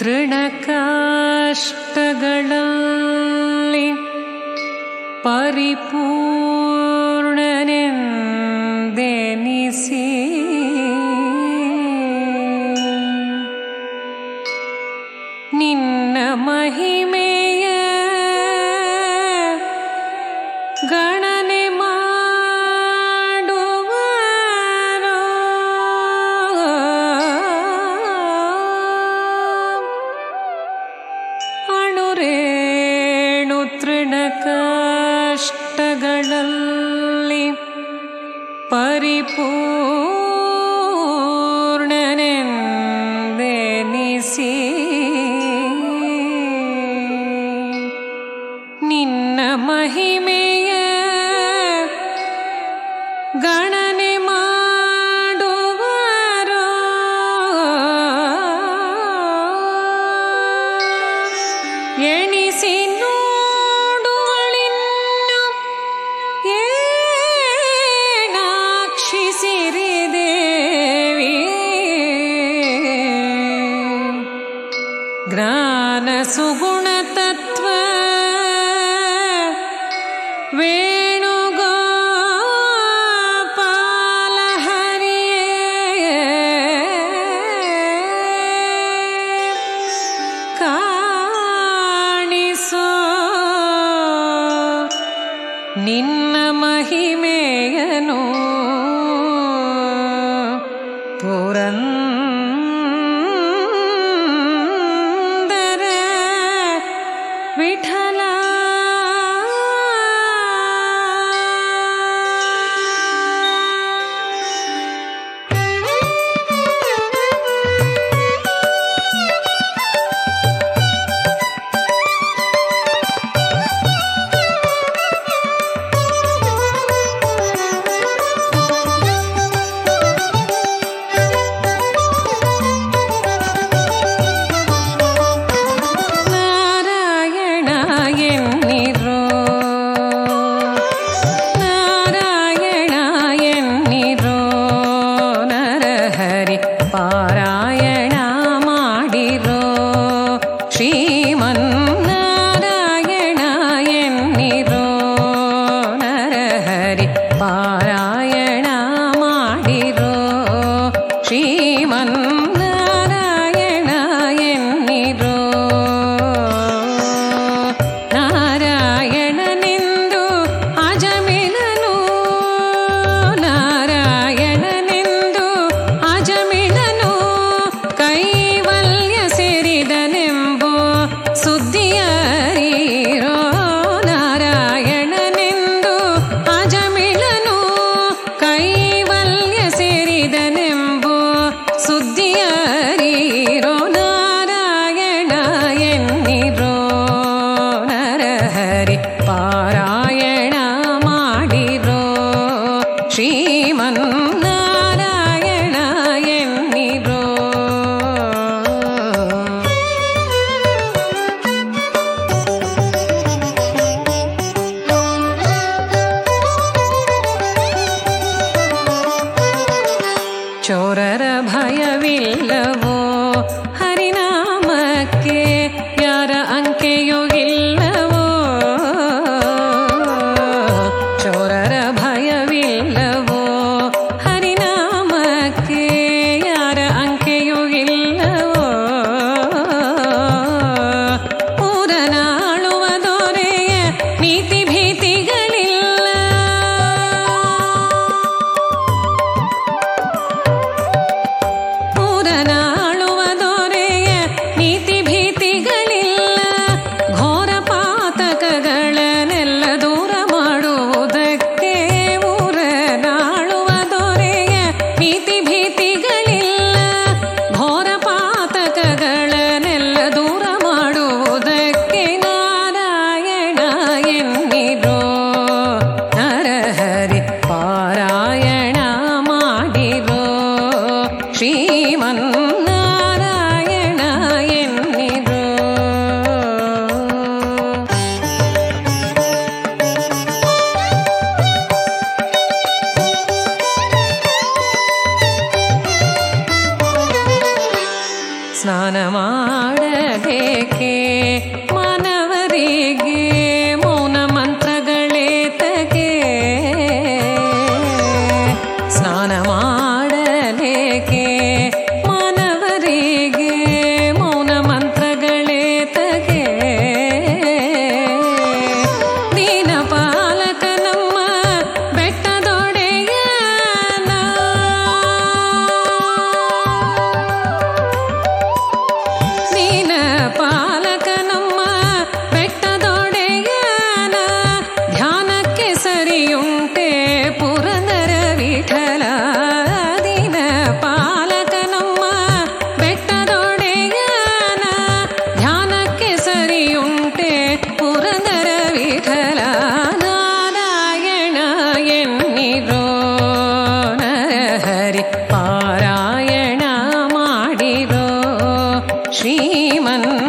ತೃಣಕಾಷ್ಟಗಳಲ್ಲಿ ಪರಿಪೂರ್ಣನೆಂದೆನಿಸಿ ನಿನ್ನ ಮಹಿಮೆಯ ಗಣನೆ ಮಾಡುವರೋ ಅಣುರೇಣು ತೃಣಕಷ್ಟಗಳಲ್ಲಿ ಪರಿಪೂರ್ಣನೆಂದೆನಿಸಿ ನಿನ್ನ ಮಹಿಮೆಯ ಗಣನೆ ಮಾಡುವರೋ ಎಣಿಸಿ ನೋಡುವಳಿನ್ನು ಏನಾಕ್ಷಿಸಿರಿದೇವಿ ಜ್ಞಾನ ಸುಗುಣ ತತ್ವ ವೇಣುಗೋಪಾಲ ಹರಿಯೇ ಕಾಣಿಸೋ ನಿನ್ನ ಮಹಿಮೆಯನು ಪುರಂದರ ವಿಠಲ ನಾರಾಯಣ ಎನ್ನಿರೋ ನಾರಾಯಣ ಎನ್ನಿರೋ ನರಹರಿ ಪಾರಾಯಣ ಮಾಡಿರೋ ಶ್ರೀಮನ್ನಾರಾಯಣ ಎನ್ನಿರೋ ನರಹರಿ ಪಾರಾಯಣ ಮಾಡಿರೋ ಶ್ರೀಮನ್ನಾರಾಯಣ ಎನ್ನಿರೋ ನಾರಾಯಣನೆಂದು ಅಜಮಿಳನು ನಾರಾಯಣನೆಂದು ಅಜಮಿಳನು ಕೈವಲ್ಯ ಸೇರಿದನೆಂಬೋ ಸುದ್ದಿಯರೀರೋ ನಾರಾಯಣನೆಂದು ಅಜಮಿಳನು ಕೈವಲ್ಯ ಸೇರಿದನೆಂಬೋ ಸುದ್ದಿಯರೀರೋ ನಾರಾಯಣ ಎನ್ನಿರೋ ನರಹರಿ ಪಾರಾಯಣ ಮಾಡಿರೋ ಶ್ರೀಮನ್ನಾರಾಯಣ ಎನ್ನಿರೋ ಚೋರರ ಭಯವಿಲ್ಲವೋ ಹರಿನಾಮಕ್ಕೆ ಯಾರ ಅಂಕೆಯೂ ಇಲ್ಲವೋ ಚೋರರ ಭಯವಿಲ್ಲವೋ ಹರಿನಾಮಕ್ಕೆ ಯಾರ ಅಂಕೆಯೂ ಇಲ್ಲವೋ ಊರನಾಳುವ ದೊರೆಯ ನೀತಿ ಭೀತಿಗಳಿಲ್ಲ ಊರನಾಳುವ ದೊರೆಯ ನೀತಿ ಭೀತಿಗಳಿಲ್ಲ ಘೋರ ಪಾತಕಗಳನ್ನೆಲ್ಲ ದೂರ ಮಾಡುವುದಕ್ಕೆ ಊರನಾಳುವ ದೊರೆಯ ನೀತಿ ಭೀತಿಗಳಿಲ್ಲ ಘೋರ ಪಾತಕಗಳನ್ನೆಲ್ಲ ದೂರ ಮಾಡುವುದಕ್ಕೆ ನಾರಾಯಣ ಎನ್ನಿರೋ ನರಹರಿ ಪಾರಾಯಣ ಮಾಡಿರೋ ಶ್ರೀಮನ್ನಾರಾಯಣ ಎನ್ನಿರೋ ಸ್ನಾನ ಮಾಡ ಶ್ರೀಮನ್ನಾರಾಯಣ